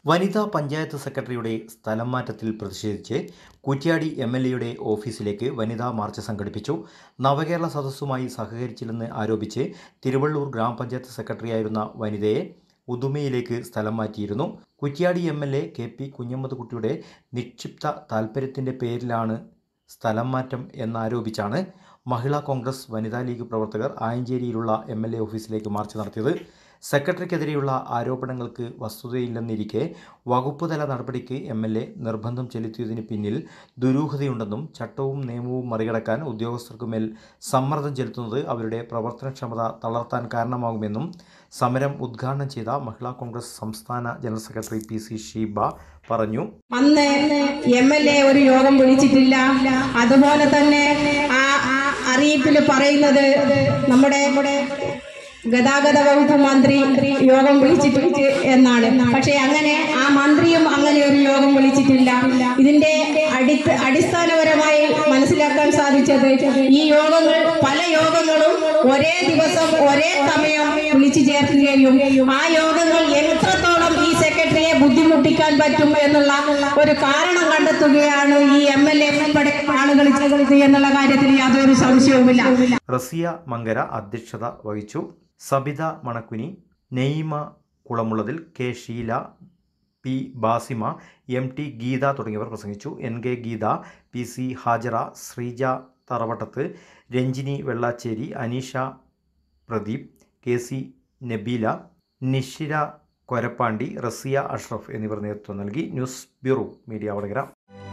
വനിതാ പഞ്ചായത്ത് സെക്രട്ടറിയുടെ സ്ഥലം മാറ്റത്തിൽ പ്രതിഷേധിച്ച് കുറ്റ്യാടി എം എൽ എയുടെ ഓഫീസിലേക്ക് വനിതാ മാർച്ച് സംഘടിപ്പിച്ചു നവകേരള സദസ്സുമായി സഹകരിച്ചില്ലെന്ന് ആരോപിച്ച് തിരുവള്ളൂർ ഗ്രാമപഞ്ചായത്ത് സെക്രട്ടറിയായിരുന്ന വനിതയെ ഉദുമയിലേക്ക് സ്ഥലം മാറ്റിയിരുന്നു Kuttiadi M L A K P കുഞ്ഞമ്മദ്കുട്ടിയുടെ നിക്ഷിപ്ത താൽപ്പര്യത്തിൻ്റെ പേരിലാണ് സ്ഥലം മാറ്റം എന്നാരോപിച്ചാണ് മഹിളാ കോൺഗ്രസ് വനിതാ ലീഗ് പ്രവർത്തകർ ആയഞ്ചേരിയിലുള്ള എം എൽ എ ഓഫീസിലേക്ക് മാർച്ച് നടത്തിയത് സെക്രട്ടറിക്കെതിരെയുള്ള ആരോപണങ്ങൾക്ക് വസ്തുതയില്ലെന്നിരിക്കെ വകുപ്പ് തല നടപടിക്ക് എം എൽ എ നിർബന്ധം ചെലുത്തിയതിന് പിന്നിൽ ദുരൂഹതയുണ്ടെന്നും ചട്ടവും നിയമവും മറികടക്കാൻ ഉദ്യോഗസ്ഥർക്കുമേൽ സമ്മർദ്ദം ചെലുത്തുന്നത് അവരുടെ പ്രവർത്തനക്ഷമത തളർത്താൻ കാരണമാകുമെന്നും സമരം ഉദ്ഘാടനം ചെയ്ത മഹിളാ കോൺഗ്രസ് സംസ്ഥാന general secretary P C Sheeba പറഞ്ഞു അന്ന് എം എൽ എ ഒരു യോഗം വിളിച്ചിട്ടില്ല അതുപോലെ തന്നെ ആ ആ അറിയിപ്പിൽ പറയുന്നത് നമ്മുടെ ഗതാഗത വകുപ്പ് മന്ത്രി യോഗം വിളിച്ചിട്ടുണ്ട് എന്നാണ് പക്ഷെ അങ്ങനെ ആ മന്ത്രിയും അങ്ങനെ ഒരു യോഗം വിളിച്ചിട്ടില്ല ഇതിന്റെ അടിത്ത അടിസ്ഥാനപരമായി മനസ്സിലാക്കാൻ സാധിച്ചത് ഈ യോഗങ്ങൾ പല യോഗങ്ങളും ഒരേ ദിവസം ഒരേ സമയം വിളിച്ചു ചേർക്കുകയും ആ യോഗങ്ങൾ എത്രത്തോളം ഈ സെക്രട്ടറിയെ ബുദ്ധിമുട്ടിക്കാൻ പറ്റും എന്നുള്ള ഒരു കാരണം കണ്ടെത്തുകയാണ് ഈ എം എൽ എ ഉൾപ്പെടെ ആളുകൾ ചെയ്തത് എന്നുള്ള കാര്യത്തിൽ യാതൊരു സംശയവുമില്ല റസിയ മങ്കര അധ്യക്ഷത വഹിച്ചു Sabitha Manakkuni Naima Kulamullathil K Sheela P Basima M T Geetha തുടങ്ങിയവർ പ്രസംഗിച്ചു N K Geetha P C Hajara Sreeja Tharavattath Ranjini Vellacheri Aneesha Pradeep K C Nabeela Nishira Korappandi Rasiya Ashraf എന്നിവർ നേതൃത്വം നൽകി ന്യൂസ് ബ്യൂറോ മീഡിയ വടകര